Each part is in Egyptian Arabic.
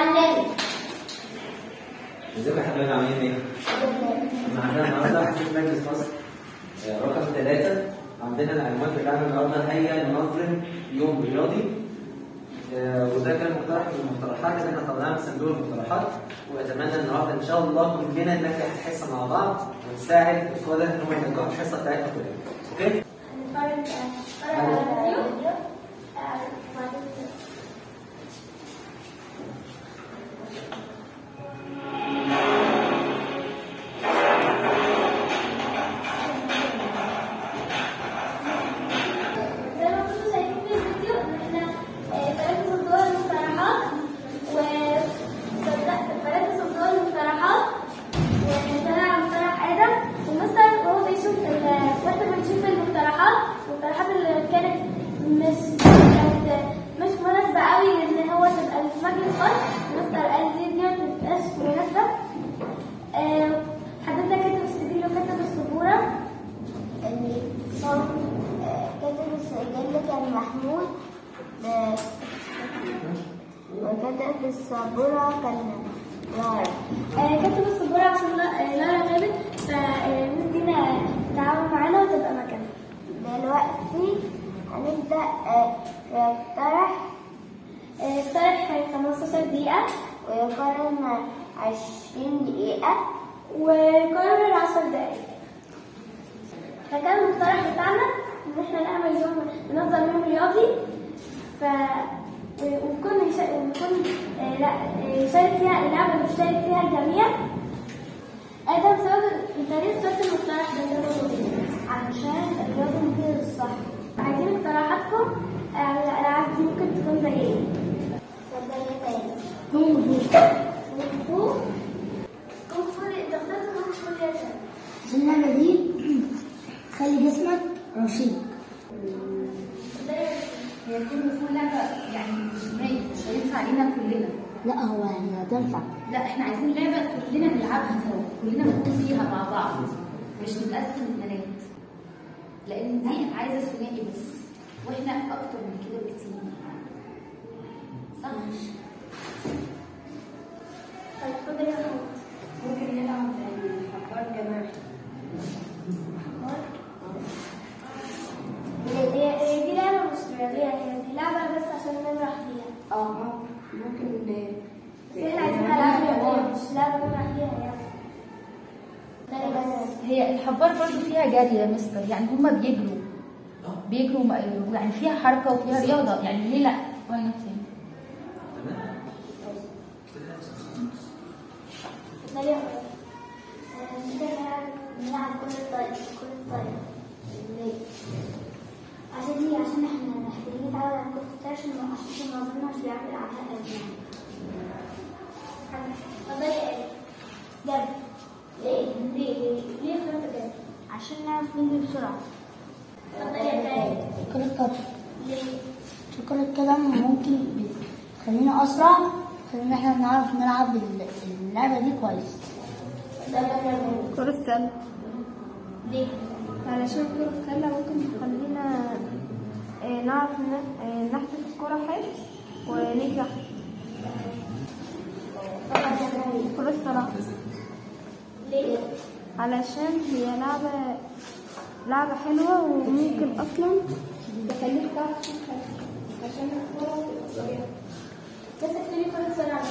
معلمي ازيكم يا حبايبي عاملين ايه؟ احنا عندنا النهارده حصه مجلس فصل آه، رقم ثلاثة عندنا العنوان بتاعنا النهارده هيا ننظم يوم رياضي آه، وده كان مقترح من المقترحات اللي احنا طلعناها من صندوق المقترحات واتمنى النهارده ان شاء الله كلنا ننجح الحصه مع بعض ونساعد الاخوه ان هم ينجحوا الحصه بتاعتنا كلنا اوكي؟ هنتفرج نتفرج على فيديو آه، وبعدين زي ما كنتوا شايفين في الفيديو ان احنا آه، ثلاثة صندوق المقترحات و ثلاثة صندوق المقترحات وطلع مقترح ادم ومستر وهو بيشوف ال- واحنا بنشوف المقترحات المقترحات اللي كانت مش كانت مش مناسبة قوي لان هو تبقى في مجلس خاص مستر قال دي دي ما تبقاش مناسبة آه، حددنا كاتب السجل وكاتب السبورة اللي صار كاتب السجل كان محمود آه، وكاتب السبورة كان لارا آه، كاتب السبورة عشان لا- آه، لارا غابت فالناس دينا تتعاون معانا وتبقى مكانها دلوقتي هنبدأ آه، نقترح آه، اقترح 15 دقيقة ويقارن عشرين دقيقة وقرر 10 دقايق فكان المقترح بتاعنا ان احنا نعمل يوم ننظم يوم رياضي ف و- ويكون يشا- ويكون آه، لا آه، يشارك فيها اللعبة اللي يشارك فيها الجميع آه، ده بسبب طريقة اختيار المقترح ده سببه ايه؟ عشان الرياضة مفيدة للصحة عايزين اقتراحاتكم آه، على الالعاب دي ممكن تكون زي ايه؟ اتفضلي تاني كونغ فو كونغ فو انت اخترت كونغ فو ليه عشان؟ عشان اللعبة دي تخلي جسمك رشيق هي كل فول لعبة يعني مش مش هينفع علينا كلنا لا هو يعني هتنفع لا احنا عايزين لعبة كلنا نلعبها سوا كلنا نكون فيها مع بعض مش نتقسم البنات لأن دي عايزة ثنائي بس واحنا أكتر من كده بكتير صح؟ طيب اتفضل يا محمود ممكن نلعب حبار جماعي هي هي دي لعبة مش رياضية هي دي لعبة بس عشان نمرح بيها اه ممكن بس احنا عايزينها لعبة رياضية مش لعبة نمرح بيها يعني ده بس هي الحبار برضو فيها جري يا مستر يعني هما بيجروا بيجروا م- يعني فيها حركة وفيها رياضة يعني ليه لا؟ واي نوت يعني تمام؟ ده ليه ممكن نلعب نلعب كل الطريق كل الطريق ليه؟ عشان دي عشان احنا محتاجين نتعود على كل الطريق عشان عشان معظمنا مش بيعرف يلعبها قوي يعني اتفضلي يا ايه؟ جد ليه؟ ليه؟ ليه؟ ليه اخترت جد؟ عشان نعرف نجري بسرعة اتفضلي يا تاني كرة قدم ليه؟ عشان كرة قدم ممكن تخلينا أسرع خلينا احنا نعرف نلعب ال- اللعبة دي كويس كرة السلة ليه؟ علشان كرة السلة ممكن تخلينا آه، نعرف ن- آه، نحدف الكرة حلو وننجح كرة السلة ليه؟ علشان هي لعبة لعبة حلوة وممكن أصلا تخليك تعرف تشوف عشان الكرة تبقى سريعة بس اكتبي كل سرعة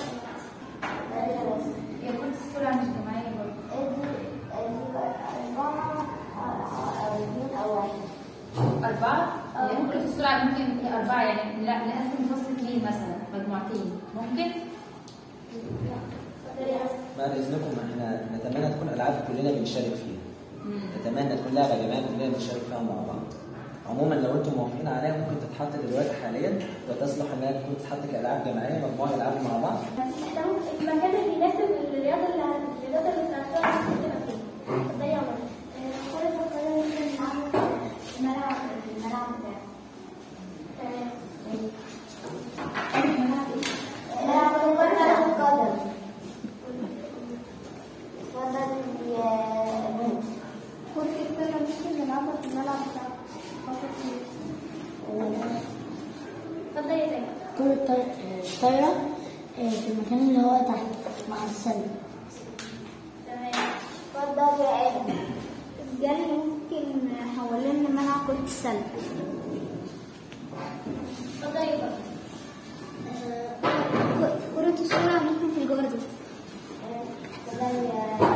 هي كرة السرعة مش جماعية برضو أربعة أو اثنين أو واحد أربعة هي ممكن السرعة ممكن هي أربعة يعني لا نقسم فصل اثنين مثلا مجموعتين ممكن اتفضلي يا أسماء. بعد اذنكم احنا نتمنى تكون العاب كلنا بنشارك فيها نتمنى تكون لعبه جماعيه كلنا بنشارك فيها مع بعض عموما لو انتم موافقين عليها ممكن تتحط دلوقتي حاليا وتصلح انها تكون تتحط كالعاب جماعيه مجموعه العاب مع بعض احنا ممكن المكان اللي يناسب الرياضة اللي الرياضة اللي بتاعتها ممكن تبقى فيه. اتفضلي يا عمر. كرة القدم ممكن نلعبها في الملعب في الملعب بتاعنا تمام. نلعب كرة القدم اتفضل يا بنت كرة السلة ممكن نلعبها في الملعب بتاع فصل فيه اتفضلي يا زينب. كرة الطي- الطايرة آه، في المكان اللي هو تحت مع السلة تمام اتفضل يا آدم الجري ممكن حوالين ملعب كرة السلة اتفضل يا فندم. ك- كرة السرعة ممكن في الجاردن اتفضل يا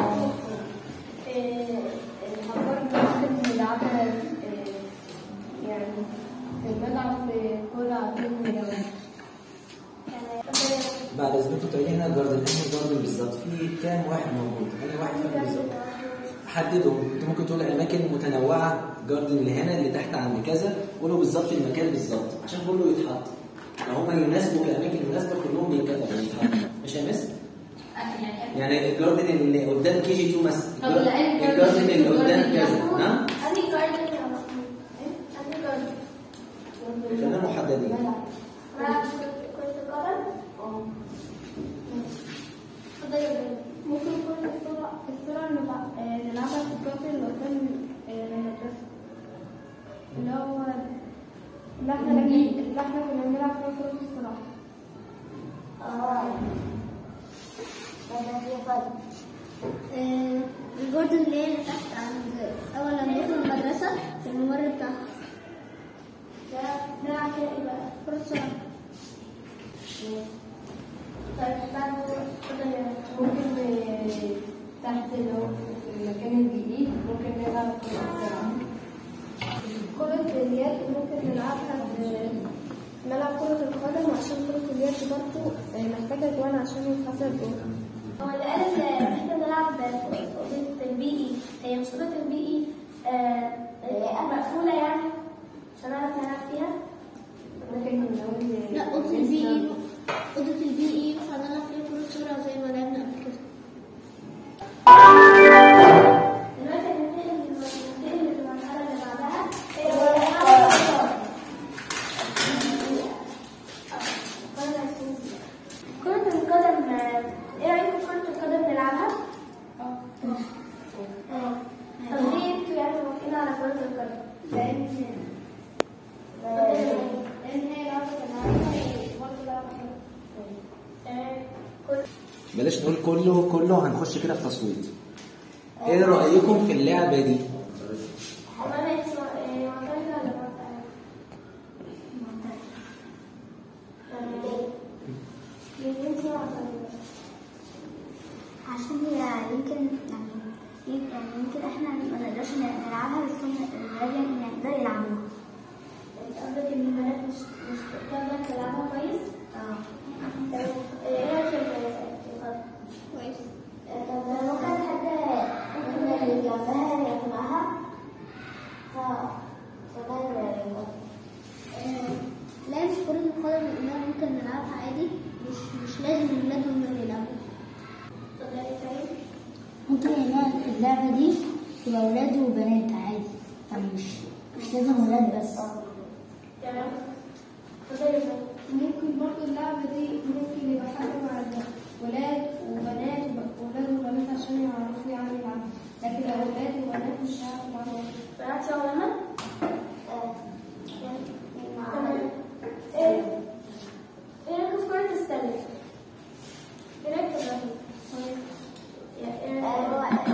الحجار ممكن نلعبها آه، يعني في الملعب كرة عارفين تمام اتفضل يا فندم. بعد اذنكم تقولي هنا جاردن انهي جاردن بالظبط في كام واحد موجود انهي واحد فين بالظبط حددهم انت ممكن تقول اماكن متنوعه جاردن اللي هنا اللي تحت عند كذا قولوا بالظبط المكان بالظبط عشان كله يتحط لو هم يناسبوا الاماكن المناسبه كلهم بيتكتبوا يتحطوا مش يا مس؟ يعني يعني الجاردن اللي قدام كي جي 2 مثلا طب لا، أي الجاردن اللي جاردن قدام اللي كذا محطوط. نعم أنهي جاردن يا محمود؟ إيه؟ أنهي جاردن؟ خلينا محددين ملعب كرة القدم؟ اتفضل يا فندم. ممكن كرة السرعة السرعة نلع- آه، نلعبها في الكافي اللي قدام آه، المدرسة اللي هو اللي احنا اللي احنا كنا بنلعب فيها كرة السرعة اه اتفضل يا فضل آه، الجاردن اللي هي اللي تحت عند أول لما ندخل المدرسة في الممر بتاعها ده نلعب فيها إيه بقى؟ كرة سرعة طيب بعد اتفضل يا فندم. ممكن آه، تحت اللي هو في المكان الجديد ممكن نلعب كرة السرعة كرة اليد ممكن نلعبها في ملعب كرة القدم عشان كرة اليد برضه آه، محتاجة جوان عشان يتحسب جول هو اللي قال إن إحنا نلعب في في أوضة البيئي هي مش أوضة البيئي آه، مقفولة يعني عشان نعرف نلعب فيها ممكن نقول لا أوضة البيئي أوضة البيئي ينفع نلعب فيها كرة سرعة زي ما لعبنا قبل كده دلوقتي هننتقل ننتقل للمرحلة اللي بعدها هي مرحلة كرة القدم آه، ايه رأيكم في كرة القدم نلعبها؟ اه طب ليه انتوا يعني موافقين على كرة القدم؟ لأن اتفضلي. لأن هي لعبة جماعية وبرضه لعبة حلوة تمام كل- بلاش نقول كله كله هنخش كده في تصويت ايه رايكم في اللعبه دي طب انا انت معترضة ولا موافقة؟ تمام. ليه انت معترضة؟ عشان هي يمكن يعني يعني يمكن احنا ما نقدرش نلعبها بس هم الولاد يعني يقدروا يلعبوها انت قصدك ان البنات مش مش بتقدر تلعبها كويس؟ اه تمام. ايه رأيك في القدم؟ كويس طب لو كان حد ممكن اللي جنبها يقنعها ف فده لا مش كرة القدم إنها ممكن نلعبها عادي مش مش لازم الولاد هم اللي يلعبوا. اتفضلي يا كريم. ممكن هنا اللعبة دي تبقى ولاد وبنات عادي يعني مش مش لازم ولاد بس تمام. اتفضلي يا كريم. ممكن برضه اللعبة دي ممكن يبقى حاجة مع ولاد وبنات ولاد وبنات عشان يعرفوا يعني يلعبوا لكن لو ولاد وبنات مش هيعرفوا يلعبوا بنات يا ولاد؟ تمام. ايه ايه رأيكم في كرة السلة؟ ايه رأيك في الرهيب؟ يا- ايه رأيك؟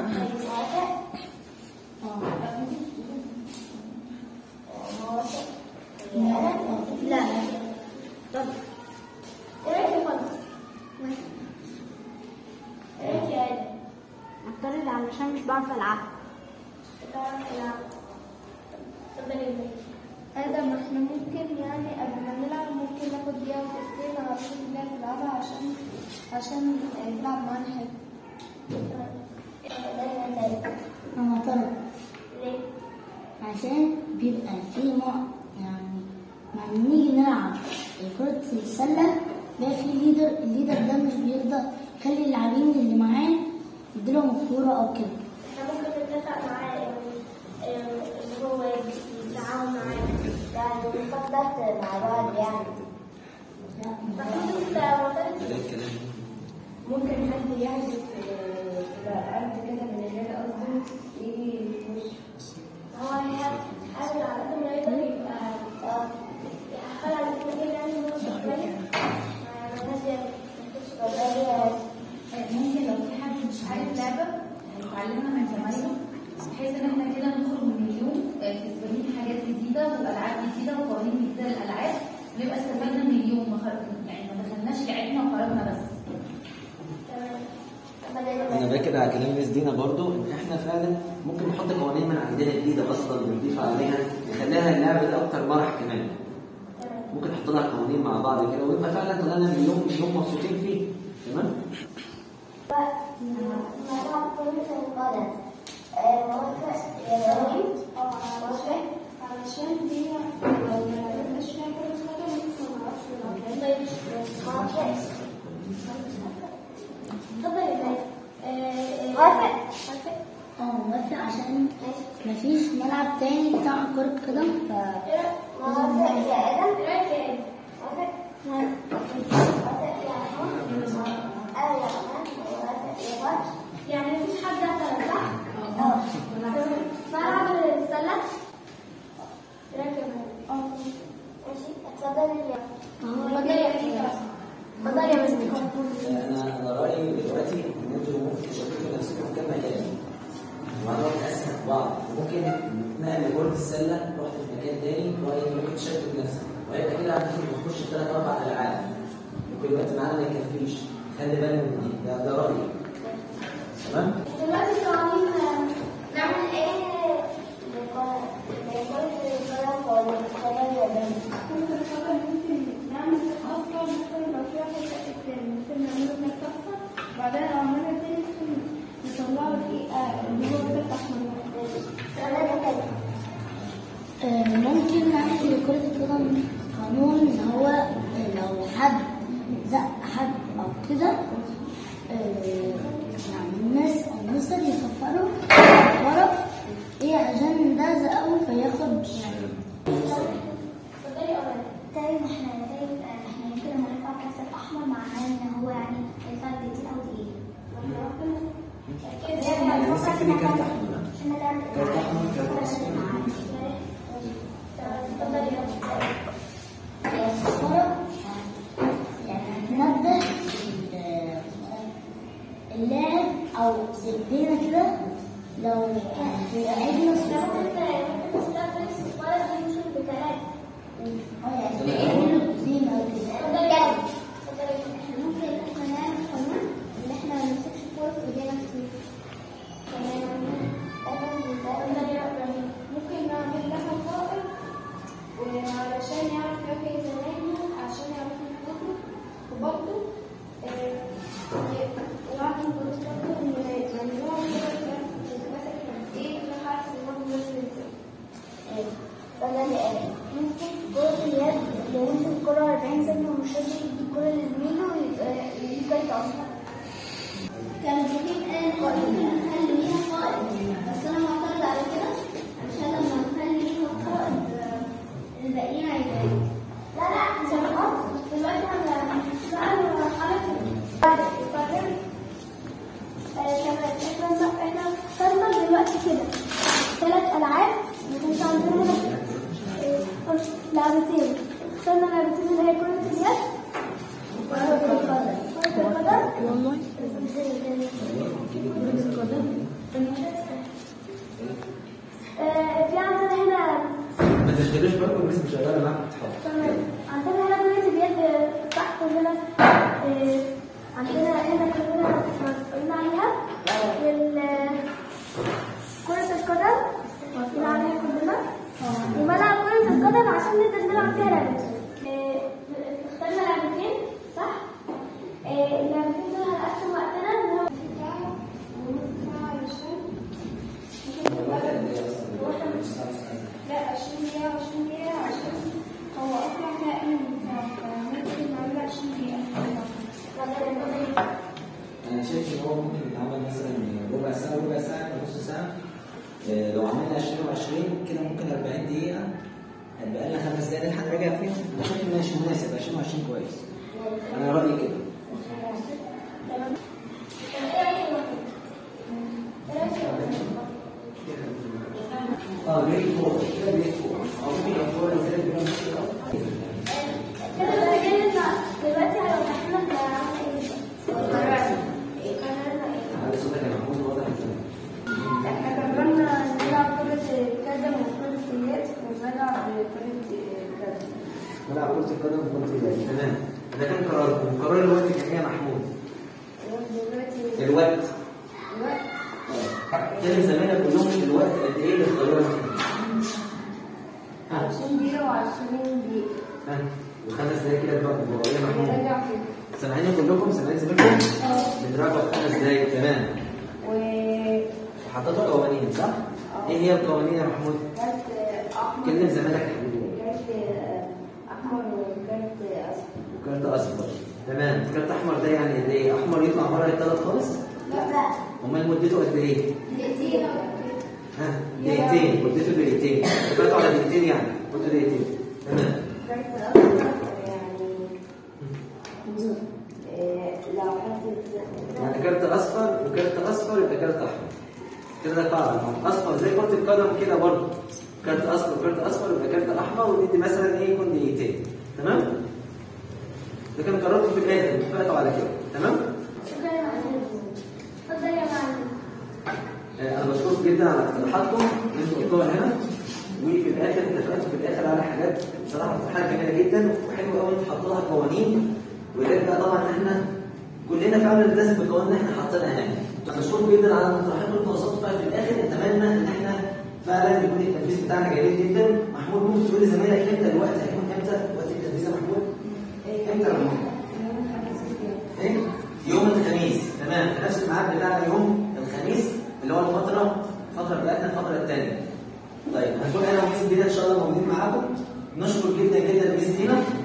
لا لا طب ايه رأيك يا فضل؟ ايه رأيك يا آدم؟ معترض علشان مش بعرف العبها بتعرف تلعب؟ اتفضلي يا بنتي. ادم احنا ممكن يعني قبل ما نلعب ممكن ناخد دقيقة ودقيقتين على شوف اللي نلعبها عشان عشان نلعب معانا حلو أنا معترض ليه؟ عشان بيبقى في نوع يعني لما نيجي نلعب كرة السلة بيبقى في ليدر الليدر ده مش بيرضى يخلي اللاعبين اللي معاه يديلهم الكورة أو كده احنا ممكن نتفق معاه يعني آه، اللي هو يتعاون معانا يعني نخطط مع بعض يعني فكنت انت معترض ده الكلام ممكن حد يحدف في الأرض كده من غير قصده يجي في وشه هو هيحاول على قد ما يقدر يبقى آه، يحاول على قد ما يقدر يعني إن هو يبقى كويس ما يعملهاش يعني ممكن لو في حد مش عارف لعبة يتعلمها من زمايله بحيث ان احنا كده نخرج من اليوم آه، كسبانين حاجات جديدة والعاب جديدة وقوانين جديدة للالعاب نبقى استفدنا من اليوم ما خرج- يعني ما دخلناش لعبنا وخرجنا بس انا باكد على كلام ميس دينا برضو ان احنا فعلا ممكن نحط قوانين من عندنا جديده اصلا ونضيف عليها نخليها اللعبه دي اكتر مرح كمان ممكن نحط لها قوانين مع بعض كده ويبقى فعلا طلعنا من اليوم يوم مبسوطين فيه تمام ملعب كرة القدم موافق يا داوود موافق علشان هي لو ما لعبناش فيها كرة قدم ممكن ما نعرفش نلعب موافق اتفضل يا بنات. آه، آه، موافق اه موافق عشان مفيش ملعب تاني بتاع كرة قدم ف موافق يا ادم ايه رايك يا ادم؟ موافق موافق يا احمد انا يا احمد موافق يا بطل يعني مفيش حد اعترض صح؟ اه ملعب السله ايه رايك يا بنات؟ ماشي اتفضل يا اتفضل يا بنات. اتفضل يا مستر انا انا رايي دلوقتي ان انتوا ممكن تشاركوا نفسكم في كام مكان وبعدين نقسم في بعض وممكن نقل كرة السلة رحت في مكان تاني رايي ممكن تشارك بنفسك وهيبقى كده عندكم نخش في ثلاث اربع العاب ممكن الوقت معانا ما يكفيش خلي بالنا من دي ده, ده رايي تمام دلوقتي القوانين آه، نعمل ايه لكرة القدم ولا القدم يا بنت كرة القدم ممكن نعمل أفضل مثلا لو فيها حاجة تاني ممكن نعمله من الكفة بعدين لو عملنا تاني ممكن نطلعه دقيقة اللي هو بتاع أحمر ثلاثة كده آه، ممكن نعمل لكرة القدم قانون ان هو آه، لو حد زق حد او كده آه، يعني الناس او المستر يصفروا يصفروا ايه عشان ده زقه فياخد يعني اتفضلي يا بنات. طيب احنا طيب احنا يمكن لما نرفع كاس الاحمر معناه ان هو يعني هيطلع دقيقتين او دقيقة مسك دي كارت احمر عشان نلعب كارت احمر كارت اصفر اتفضلي يا بنات. يصفروا يعني هننبه ال- اللاعب او ايدينا كده لو يعني في عيدنا لو صفر انت ممكن تستخدم الصفارة دي مش بكلام اه يعني بيعملوا زين او كده اتفضلي يا بنات. اتفضلي. احنا ممكن احنا نعمل قانون ان احنا ما نمسكش الكورة في ايدينا كتير اتفضلي يا بنات. ممكن نعمل لها قائد وعلشان يعرف يواجه زمايله عشان يعرفوا يخططوا وبرضه وعمل بروتوكول ان ممنوع كده تتمسك قد ايه لحد المرض ازاي ولا لآلة ممكن كرة اليد اللي يمسك الكرة 40 سنة ومش راضي يدي الكرة لزميله ويجي كارت أصفر كان ممكن قال ممكن نخلي ليها قائد بس انا معترض على كده عشان لما نخلي ليها قائد آه، الباقيين هيبقوا لا لا سبقات دلوقتي انا بقى مرحلة القرار احنا احنا اخترنا دلوقتي كده ثلاث العاب مش عندنا آه، لعبتين اخترنا لعبتين اللي هي كرة اليد وكرة القدم كرة القدم آه، في عندنا هنا ما تشغلوش بالكم بس مش شغاله معاكم تتحرك تمام عندنا هنا كرة اليد تحت كلنا آه، عندنا هنا كلنا موافقين عليها وال كرة القدم موافقين عليها كلنا وملعب كرة القدم عشان نقدر نلعب فيها لعبتين آه، اخترنا لعبتين صح؟ آه، اللعبتين دول هنقسم وقتنا ان هو لا 20 دقيقة 20 دقيقة عشان هو أصلا كائن فممكن نعمل 20 دقيقة انا شايف ان هو ممكن يتعمل مثلا ربع ساعه ربع ساعه نص ساعه آه، لو عملنا 20 و20 كده ممكن 40 دقيقه هتبقى لنا خمس دقايق نلحق نراجع فيهم انا شايف ان ماشي مناسب 20 و20 كويس انا رايي كده اه جريد فور كده جريد فور او ممكن يبقى فور زي الجريد فور كده سجلنا دلوقتي هيوضح لنا احنا عملنا ايه محمود دلوقتي الوقت الوقت كلم زمايلك كلهم في الوقت قد ايه اللي اختاروه ها عشرين دقيقة وعشرين دقيقة ها وخمس دقايق كده بقى بقى يا محمود نرجع فيه سامعيني كلكم سامعين زميلكم بنراجع خمس دقايق تمام و وحطيتوا قوانين صح؟ ايه هي القوانين يا محمود؟ كارت أحمر كلم زمايلك كارت أحمر وكارت أصفر وكارت اصفر تمام كارت احمر ده يعني قد ايه؟ احمر يطلع بره الثلاث خالص؟ لا امال مدته قد ايه؟ دقيقتين ها دقيقتين مدته دقيقتين فاتوا على دقيقتين يعني مدته دقيقتين تمام كارت أصفر يعني آه، لو حطيت يعني كارت اصفر وكارت اصفر يبقى كارت احمر كده ده قاعده اصفر زي كره القدم كده برضه كارت اصفر وكارت اصفر يبقى كارت احمر وندي مثلا ايه يكون دقيقتين تمام ده كان قررته في الاخر اتفقتوا على كده تمام شكرا يا معلم اتفضل يا معلم آه، انا بشكركم جدا على اقتراحاتكم اللي انتوا قلتوها هنا وفي الاخر اتفقتوا في الاخر على حاجات بصراحه حاجه جميله جدا وحلوه قوي انتوا حطوا لها قوانين وده بقى طبعا احنا كلنا فعلا نلتزم بالقوانين اللي احنا حاطينها يعني بشكركم جدا على الاقتراحات اللي انتوا وصلتوا فيها في الاخر اتمنى ان احنا فعلا يكون التنفيذ بتاعنا جميل جدا محمود ممكن تقول لزمايلك امتى الوقت هيكون امتى وقت التنفيذ يا محمود امتى يا محمود ايه؟ يوم الخميس تمام في نفس الميعاد بتاعنا يوم الخميس اللي هو الفترة الفترة بتاعتنا الفترة الثانية. طيب هنكون انا وميس دينا ان شاء الله موجودين معاكم. نشكر جدا جدا ميس دينا